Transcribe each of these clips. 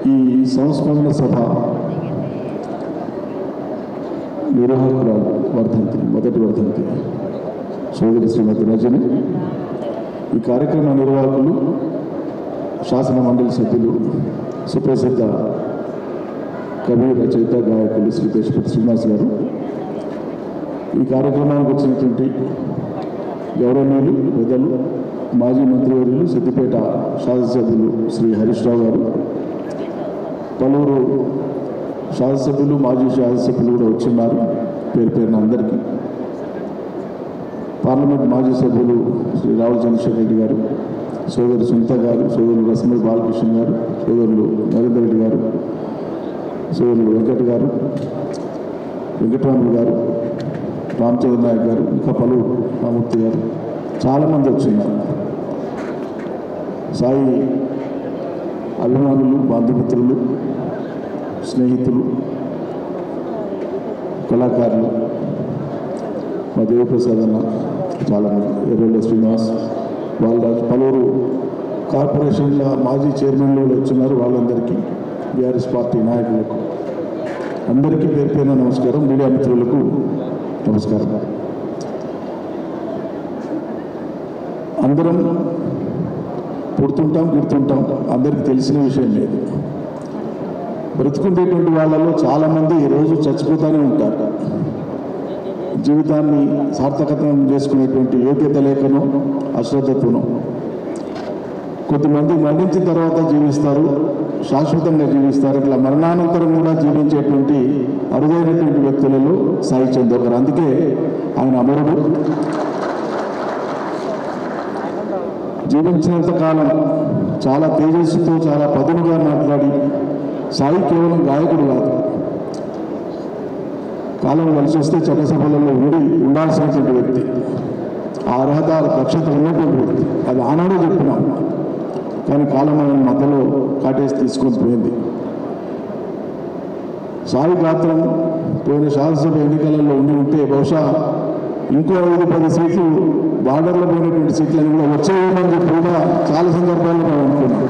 ఈ సంస్మరణ సభ నిర్వాహకురాలు వర్ధంతి మొదటి వర్ధంతి సోదరి శ్రీమతి రజని ఈ కార్యక్రమ నిర్వాహకులు శాసన మండలి సభ్యులు సుప్రసిద్ధ కవి రచయిత గాయకులు శ్రీ దేశపతి శ్రీనివాస్ గారు ఈ కార్యక్రమానికి వచ్చినటువంటి గౌరవనీయులు పెద్దలు మాజీ మంత్రివర్యులు సిద్దిపేట శాసనసభ్యులు శ్రీ హరీష్ రావు గారు పలువురు శాసనసభ్యులు మాజీ శాసనసభ్యులు కూడా వచ్చిన్నారు పేరు పేరున అందరికీ పార్లమెంట్ మాజీ సభ్యులు శ్రీ రావుల చంద్రశేఖర్ రెడ్డి గారు సోదరు సునీత గారు సోదరులు రసమల్ బాలకృష్ణ గారు సోదరులు నరేందర్ రెడ్డి గారు సోదరులు వెంకట్ గారు వెంకటరాములు గారు రామచంద్ర నాయక్ గారు ఇంకా పలువురు రామూర్తి గారు చాలామంది వచ్చిన్నారు సాయి అభిమానులు బంధుమిత్రులు స్నేహితులు కళాకారులు మా దేవప్రసాద్ అన్న చాలామంది ఎర్రల్ల శ్రీనివాస్ వాళ్ళ పలువురు కార్పొరేషన్ల మాజీ చైర్మన్లు కూడా వచ్చినారు వాళ్ళందరికీ బీఆర్ఎస్ పార్టీ నాయకులకు అందరికీ పేరు పేరున నమస్కారం మీడియా మిత్రులకు నమస్కారం అందరం పుడుతుంటాం గిడుతుంటాం అందరికీ తెలిసిన విషయం లేదు బ్రతుకుండేటువంటి వాళ్ళలో చాలామంది రోజు చచ్చిపోతూనే ఉంటారు జీవితాన్ని సార్థకతం చేసుకునేటువంటి యోగ్యత లేకనో అశ్రద్ధతోనో కొంతమంది మరణించిన తర్వాత జీవిస్తారు శాశ్వతంగా జీవిస్తారు ఇట్లా మరణానంతరం కూడా జీవించేటువంటి అరుదైనటువంటి వ్యక్తులలో సాయి చంద్ ఒకరు అందుకే ఆయన అమరుడు జీవించినంత కాలం చాలా తేజస్సుతో చాలా పదునుగా మాట్లాడి సాయి కేవలం గాయకుడు కాదు కాలం కలిసి వస్తే చట్టసభలలో ఉండి ఉండాల్సినటువంటి వ్యక్తి ఆ అర్హత దక్షత ఉన్నటువంటి వ్యక్తి అది ఆనాడే చెప్పినాం కానీ కాలం ఆయన మధ్యలో కాటేసి తీసుకొని పోయింది సాయి గాత్రం పోయిన శాసనసభ ఎన్నికలలో ఉండి ఉంటే బహుశా ఇంకో ఐదు పది సీట్లు బార్డర్లో పోయినటువంటి సీట్లను కూడా వచ్చేయమని చెప్పి కూడా చాలా సందర్భాల్లో మేము అనుకున్నాం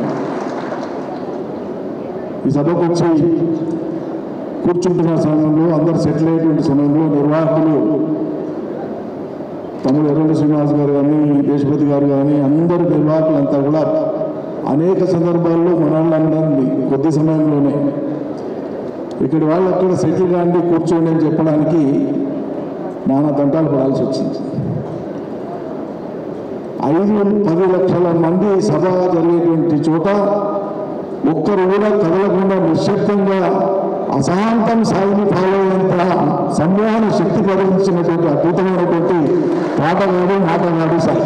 ఈ సభకు వచ్చి కూర్చుంటున్న సమయంలో అందరు సెటిల్ అయ్యేటువంటి సమయంలో నిర్వాహకులు తమ్ముడు ఎర్రటి శ్రీనివాస్ గారు కానీ దేశపతి గారు కానీ అందరు నిర్వాహకులంతా కూడా అనేక సందర్భాల్లో మనల్ని కొద్ది సమయంలోనే ఇక్కడి వాళ్ళు అక్కడ సెటిల్ కాండి కూర్చోండి అని చెప్పడానికి నానా దంటాలు పడాల్సి వచ్చింది ఐదు పది లక్షల మంది సభ జరిగేటువంటి చోట ఒక్కరు కూడా కదలకుండా నిశ్శబ్దంగా అశాంతం సాగిని ఫాలో అయ్యేంత సమూహాన్ని శక్తి ప్రదర్శించినటువంటి అద్భుతమైనటువంటి పాటగాడు మాటగాడు సాయి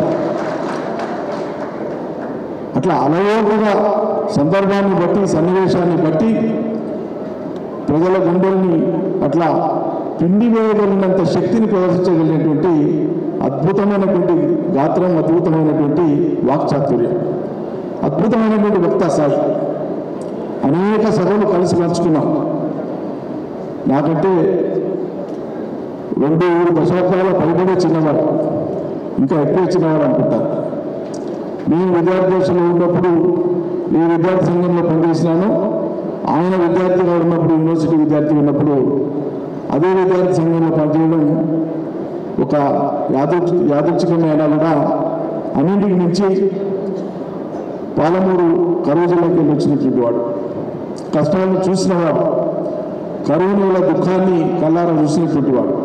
అట్లా అలవోకగా సందర్భాన్ని బట్టి సన్నివేశాన్ని బట్టి ప్రజల గుండెల్ని అట్లా పిండి వేయగలిగినంత శక్తిని ప్రదర్శించగలిగినటువంటి అద్భుతమైనటువంటి గాత్రం అద్భుతమైనటువంటి వాక్చాతుర్యం అద్భుతమైనటువంటి వక్త సాయి అనేక సభలు కలిసి పంచుకున్నాం నాకంటే రెండు మూడు దశాబ్దాల పైబడే చిన్నవాడు ఇంకా ఎక్కువ చిన్నవాడు అనుకుంటారు నేను విద్యార్థి దశలో ఉన్నప్పుడు ఈ విద్యార్థి సంఘంలో పనిచేసినాను ఆయన విద్యార్థిగా ఉన్నప్పుడు యూనివర్సిటీ విద్యార్థి ఉన్నప్పుడు అదే విద్యార్థి సంఘంలో పనిచేయడం ఒక యాదృ యాదృచ్ఛికమైన కూడా అన్నింటికి మించి పాలమూరు కరువు జిల్లాకి వెళ్ళి వచ్చినటువంటి వాడు కష్టాలను చూసినవాడు కరువుల దుఃఖాన్ని కల్లారా చూసినటువంటి వాడు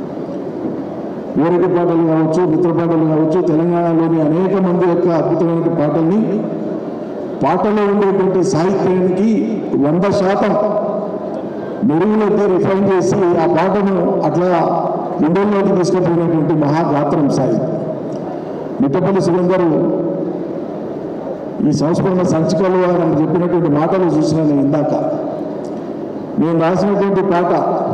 ఊరటి పాటలు కావచ్చు మిత్ర పాటలు కావచ్చు తెలంగాణలోని అనేక మంది యొక్క అద్భుతమైన పాటల్ని పాటలో ఉండేటువంటి సాహిత్యానికి వంద శాతం మెరుగులతో రిఫైన్ చేసి ఆ పాటను అట్లా గుండెల్లోకి తీసుకుపోయినటువంటి మహాగాత్రం సాయి మిట్టపల్లి సురేందరు ఈ సంస్కరణ సంచికలో ఆయన చెప్పినటువంటి మాటలు చూసినాను ఇందాక నేను రాసినటువంటి పాట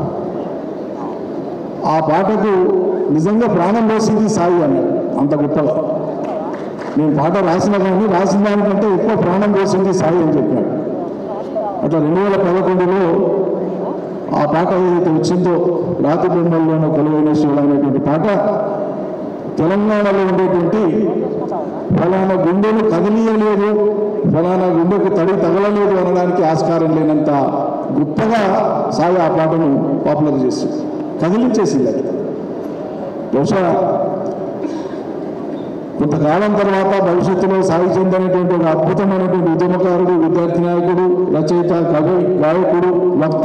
ఆ పాటకు నిజంగా ప్రాణం పోసింది సాయి అన్నాడు అంత గొప్పగా నేను పాట రాసిన కానీ రాసిన దానికంటే ఎక్కువ ప్రాణం పోసింది సాయి అని చెప్పాడు అట్లా రెండు వేల పదకొండులో ఆ పాట ఏదైతే వచ్చిందో రాతి బొమ్మల్లోనూ కొలువైన శివుడు అనేటువంటి పాట తెలంగాణలో ఉండేటువంటి ఫలానా గుండెను కదిలియలేదు ఫలానా గుండెకు తడి తగలలేదు అనడానికి ఆస్కారం లేనంత గొప్పగా సాయి ఆ పాటను పాపులర్ చేసి కదిలించేసింది అది బహుశా కొంతకాలం తర్వాత భవిష్యత్తులో సాయి చెందినటువంటి ఒక అద్భుతమైనటువంటి ఉద్యమకారుడు విద్యార్థి నాయకుడు రచయిత కవి గాయకుడు వక్త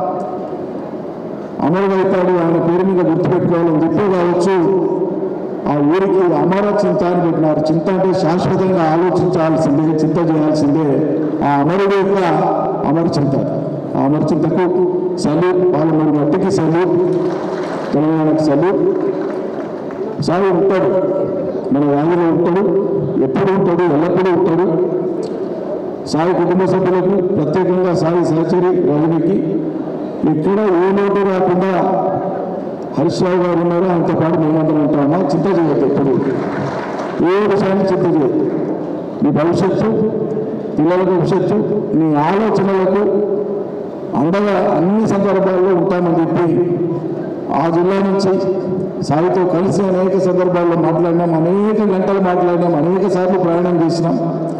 అమరుడైతాడు ఆయన పేరు మీద గుర్తుపెట్టుకోవాలని చెప్పి కావచ్చు ఆ ఊరికి అమర చింత అని పెట్టినారు చింత అంటే శాశ్వతంగా ఆలోచించాల్సిందే చింత చేయాల్సిందే ఆ అమరుడు యొక్క అమర చింత ఆ అమర చింతకు సల్యూట్ పాలమూరు మట్టికి సల్యూట్ తెలంగాణకు సల్యూట్ సాయి ఉంటాడు మన వ్యాధిలో ఉంటాడు ఎప్పుడు ఉంటాడు ఎల్లప్పుడూ ఉంటాడు సాయి కుటుంబ సభ్యులకు ప్రత్యేకంగా సాయి సహచరి రజనికి ఎక్కడ ఏ లోటు రాకుండా హరీష్రావు గారు ఉన్నారు ఆయనతో పాటు మేమందరం ఉంటామా చింత చేయొద్దు ఎప్పుడు ఏ విషయాన్ని చింత చేయొద్దు నీ భవిష్యత్తు పిల్లల భవిష్యత్తు నీ ఆలోచనలకు అండగా అన్ని సందర్భాల్లో ఉంటామని చెప్పి ఆ జిల్లా నుంచి సాయితో కలిసి అనేక సందర్భాల్లో మాట్లాడినాం అనేక గంటలు మాట్లాడినాం అనేక సార్లు ప్రయాణం చేసినాం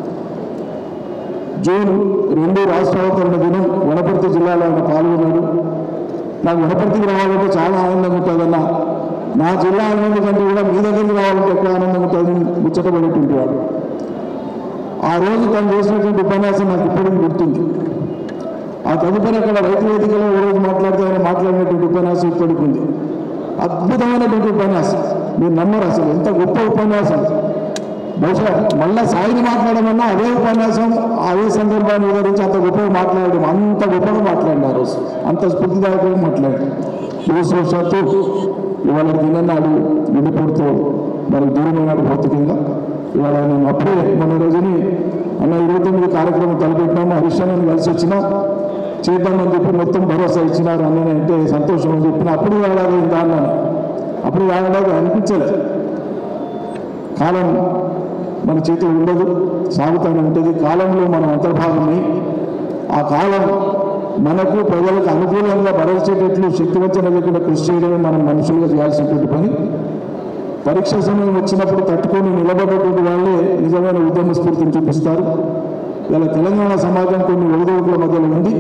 జూన్ రెండు రాష్ట్రావతరణ దినం వనపర్తి జిల్లాలో ఆయన పాల్గొన్నాడు నాకు వనపర్తికి రావాలంటే చాలా ఆనందంగా ఉంటుందన్న నా జిల్లా ఆనందం కంటే కూడా మీ దగ్గరికి రావాలంటే ఎక్కువ ఆనందంగా ఉంటుంది ముచ్చటపడేటువంటి వాడు ఆ రోజు తను చేసినటువంటి ఉపన్యాసం నాకు ఇప్పటికీ గుర్తుంది ఆ తదుపరి అక్కడ రైతు వేదికలో ఓ రోజు మాట్లాడితే ఆయన మాట్లాడినటువంటి ఉపన్యాసం ఇప్పటికి ఉంది అద్భుతమైనటువంటి ఉపన్యాసం మీరు నమ్మరు అసలు ఎంత గొప్ప ఉపన్యాసం బహుశా మళ్ళా సాయిని మాట్లాడమన్నా అదే ఉపన్యాసం అదే సందర్భాన్ని వివరించి అంత గొప్పగా మాట్లాడడం అంత గొప్పగా మాట్లాడిన ఆ రోజు అంత స్ఫూర్తిదాయకంగా మాట్లాడి దురదృష్టవశాత్తు ఇవాళ దినన్నాడు నిండిపోడుతూ మనకు దూరమైనాడు భౌతికంగా ఇవాళ నేను అప్పుడే మొన్న రోజుని అన్న ఇరవై తొమ్మిది కార్యక్రమం తలపెట్టినాము హరిశ్చంద్రని కలిసి వచ్చినా చేద్దామని చెప్పి మొత్తం భరోసా ఇచ్చినారు అన్నని అంటే సంతోషం అని చెప్పిన అప్పుడు ఏడాది అయిందా అన్నాను అప్పుడు ఏడాది అనిపించలేదు కాలం మన చేతిలో ఉండదు సాగుతూనే ఉంటుంది కాలంలో మనం అంతర్భాగమై ఆ కాలం మనకు ప్రజలకు అనుకూలంగా భరించేటట్లు శక్తివంచన లేకుండా కృషి చేయడమే మనం మనుషులుగా చేయాల్సినటువంటి పని పరీక్ష సమయం వచ్చినప్పుడు తట్టుకొని నిలబడేటువంటి వాళ్ళే నిజమైన ఉద్యమ స్ఫూర్తిని చూపిస్తారు ఇలా తెలంగాణ సమాజం కొన్ని ఒడిదొడుకుల మధ్యలో ఉంది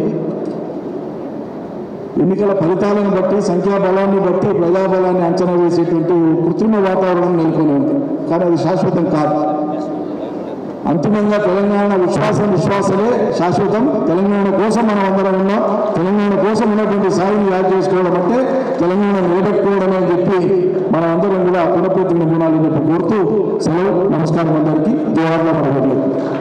ఎన్నికల ఫలితాలను బట్టి సంఖ్యాబలాన్ని బట్టి ప్రజాబలాన్ని అంచనా వేసేటువంటి కృత్రిమ వాతావరణం నెలకొని ఉంది కానీ అది శాశ్వతం కాదు అంతిమంగా తెలంగాణ విశ్వాసం విశ్వాసలే శాశ్వతం తెలంగాణ కోసం మనం అందరం ఉన్నాం తెలంగాణ కోసం ఉన్నటువంటి సాయిని యాడ్ చేసుకోవడం అంటే తెలంగాణ నిలబెట్టుకోవడం అని చెప్పి మనం అందరం కూడా పునఃప్రతిని గుణాలని చెప్పి కోరుతూ సెలవు నమస్కారం అందరికీ జవహర్లాల్ నెహ్రూ